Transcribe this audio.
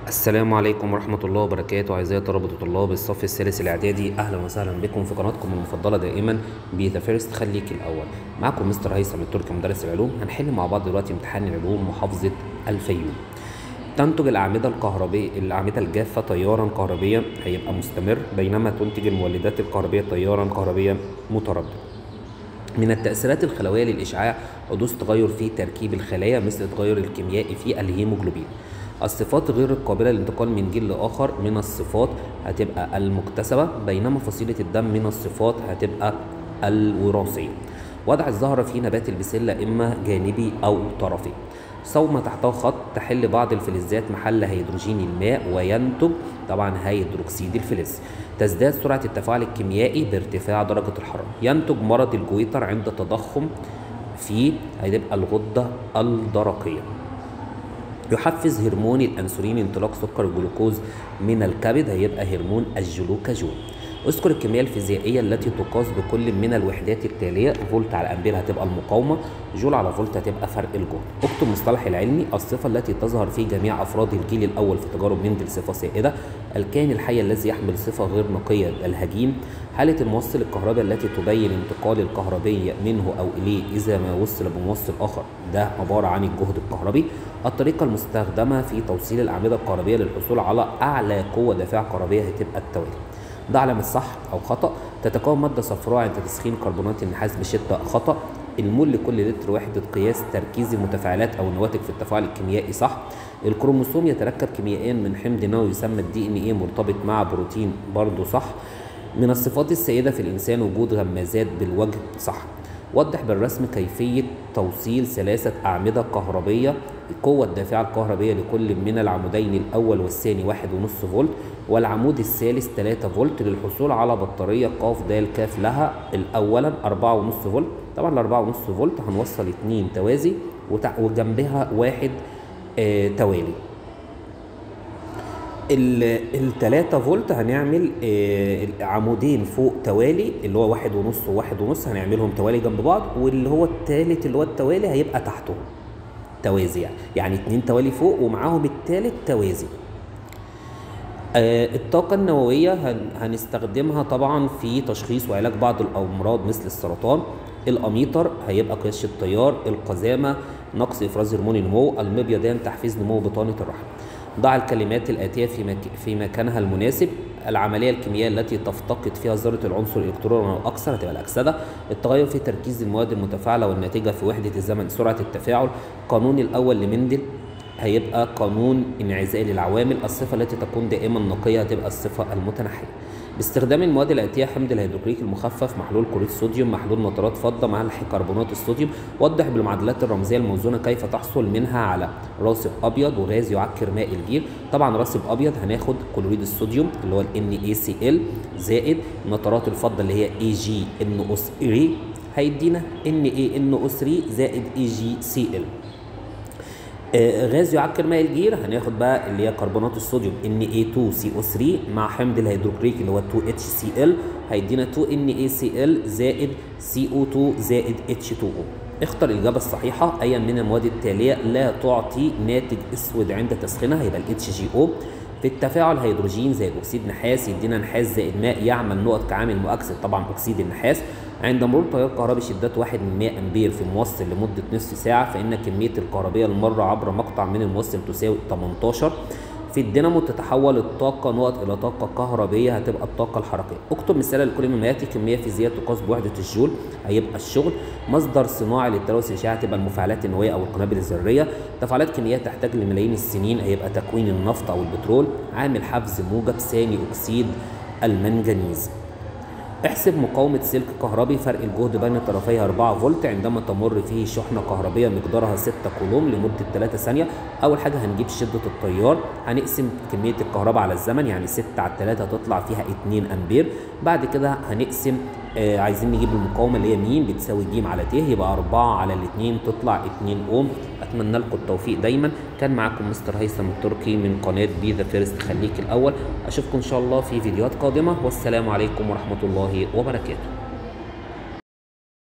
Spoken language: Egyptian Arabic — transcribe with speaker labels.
Speaker 1: السلام عليكم ورحمة الله وبركاته أعزائي طلبة وطلاب الصف الثالث الإعدادي أهلا وسهلا بكم في قناتكم المفضلة دائما بي ذا فيرست خليك الأول معكم مستر هيثم التركي مدرس العلوم هنحل مع بعض دلوقتي امتحان العلوم محافظة الفيوم تنتج الأعمدة الكهربية الأعمدة الجافة تيارا كهربيا هيبقى مستمر بينما تنتج المولدات الكهربية تيارا كهربيا متردد من التأثيرات الخلوية للإشعاع حدوث تغير في تركيب الخلايا مثل التغير الكيميائي في الهيموجلوبين الصفات غير القابلة للانتقال من جيل لآخر من الصفات هتبقى المكتسبة بينما فصيلة الدم من الصفات هتبقى الوراثية وضع الزهرة في نبات البسلة إما جانبي أو طرفي صومة تحتها خط تحل بعض الفلزات محل هيدروجين الماء وينتج طبعا هيدروكسيد الفلز تزداد سرعة التفاعل الكيميائي بارتفاع درجة الحرارة ينتج مرض الجويتر عند تضخم في هتبقى الغدة الدرقية يحفز هرمون الانسولين انطلاق سكر الجلوكوز من الكبد هيبقى هرمون الجلوكاجون اذكر الكميه الفيزيائيه التي تقاس بكل من الوحدات التاليه فولت على امبير هتبقى المقاومه جول على فولت هتبقى فرق الجهد اكتب المصطلح العلمي الصفه التي تظهر في جميع افراد الجيل الاول في تجارب مندل صفه سائده الكائن الحي الذي يحمل صفه غير نقيه الهجين حاله الموصل الكهربي التي تبين انتقال الكهربية منه او اليه اذا ما وصل بموصل اخر ده عباره عن الجهد الكهربي الطريقه المستخدمه في توصيل الاعمده الكهربيه للحصول على اعلى قوه دافعه كهربيه هتبقى التوالي ده علامة صح أو خطأ تتكون مادة صفراء عند تسخين كربونات النحاس بشدة خطأ المول لكل لتر وحدة قياس تركيز المتفاعلات أو النواتج في التفاعل الكيميائي صح الكروموسوم يتركب كيميائيا من حمض نووي يسمى الدي ان ايه مرتبط مع بروتين برضه صح من الصفات السائدة في الإنسان وجود غمازات بالوجه صح وضح بالرسم كيفية توصيل ثلاثة أعمدة كهربية القوة الدافعة الكهربية لكل من العمودين الأول والثاني واحد ونص فولت والعمود الثالث 3 فولت للحصول على بطارية ق د ك لها الأولا أربعة ونص فولت طبعا الأربعة ونص فولت هنوصل اتنين توازي وجنبها واحد آه توالي التلاتة فولت هنعمل آه عمودين فوق توالي اللي هو واحد ونص وواحد ونص هنعملهم توالي جنب بعض واللي هو التالت اللي هو التوالي هيبقى تحتهم توازي يعني يعني اتنين توالي فوق ومعاهم التالت توازي آه الطاقة النووية هن هنستخدمها طبعا في تشخيص وعلاج بعض الأمراض مثل السرطان الأميتر هيبقى قياس التيار القزامة نقص إفراز هرمون النمو المبيضان تحفيز نمو بطانة الرحم ضع الكلمات الآتية في, مك... في مكانها المناسب العملية الكيميائية التي تفتقد فيها ذرة العنصر الإلكترون أو أكثر هتبقى الأكسدة التغير في تركيز المواد المتفاعلة والناتجة في وحدة الزمن سرعة التفاعل قانون الأول لمندل هيبقى قانون انعزال العوامل الصفة التي تكون دائما نقية هتبقى الصفة المتنحية باستخدام المواد الآتية حمض الهيدروكليك المخفف محلول كلوريد صوديوم محلول نترات فضة ملح كربونات الصوديوم وضح بالمعادلات الرمزية الموزونة كيف تحصل منها على راسب أبيض وغاز يعكر ماء الجير طبعا راسب أبيض هناخد كلوريد الصوديوم اللي هو ال NaCl زائد نترات الفضة اللي هي AgNO3 هيدينا NaNO3 زائد AgCl آه غاز يعكر ماء الجير هناخد بقى اللي هي كربونات الصوديوم Na2CO3 مع حمض الهيدروكليك اللي هو 2HCl هيدينا 2NaCl زائد CO2 زائد H2O اختر الإجابة الصحيحة أي من المواد التالية لا تعطي ناتج أسود عند تسخينها يبقى ال HGO في التفاعل هيدروجين زائد أكسيد نحاس يدينا نحاس زائد ماء يعمل نقط كعامل مؤكسد طبعا أكسيد النحاس عند مرور تيار كهربي شدته 1 من 100 امبير في موصل لمده نصف ساعه فان كميه الكهربيه المره عبر مقطع من الموصل تساوي 18 في الدينامو تتحول الطاقة نقط إلى طاقة كهربية هتبقى الطاقة الحركية. اكتب مثال لكل مما يأتي كمية فيزيائية تقاس بوحدة الجول هيبقى الشغل. مصدر صناعي للتلوث الإشعاعي هتبقى المفاعلات النووية أو القنابل الذرية. تفاعلات كيميائية تحتاج لملايين السنين هيبقى تكوين النفط أو البترول. عامل حفز موجب ثاني أكسيد المنجنيز. احسب مقاومة سلك كهربي فرق الجهد بين طرفيها 4 فولت عندما تمر فيه شحنة كهربية مقدارها 6 كولوم لمدة 3 ثانية أول حاجة هنجيب شدة التيار هنقسم كمية الكهرباء على الزمن يعني 6 على 3 تطلع فيها 2 أمبير بعد كده هنقسم آه عايزين نجيب المقاومة اللي هي مين بتساوي ج على ت يبقى 4 على الاثنين تطلع 2 أوم أتمنى لكم التوفيق دايما كان معاكم مستر هيثم التركي من قناة بي ذا فيرست خليك الأول أشوفكم إن شاء الله في فيديوهات قادمة والسلام عليكم ورحمة الله وبركاته